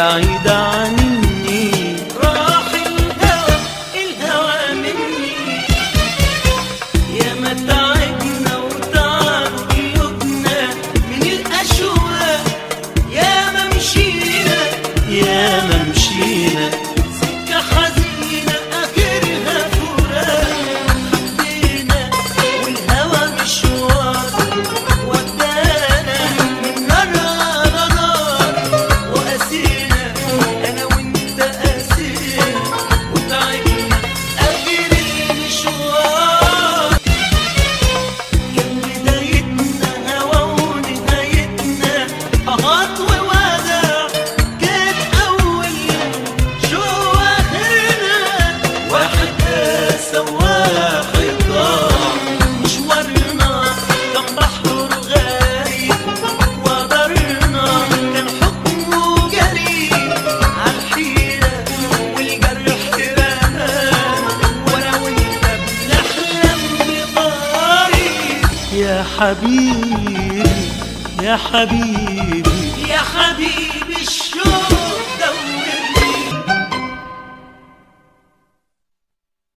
بعيد عني راح الهوى الهوى مني يا ما تعبنا وتعب قلوبنا من الأشواق يا ما مشينا يا ما مشينا سكة حزينة آخرها فراق حبينا والهوى مشوار ودانا من نار على نار وقاسينا أنا وأنت قاسينا وتعبنا آخر المشوار كان بدايتنا هوا ونهايتنا قهات ووداع كانت أول شو آخرنا واحد قاسى وواحد ضاع مشوارنا كان بحر غايب وقدرنا كان حكمه جريء عالحيرة والجرح رمانا وانا وانت بنحلم بطريق يا حبيبي يا حبيبي يا حبيبي الشوق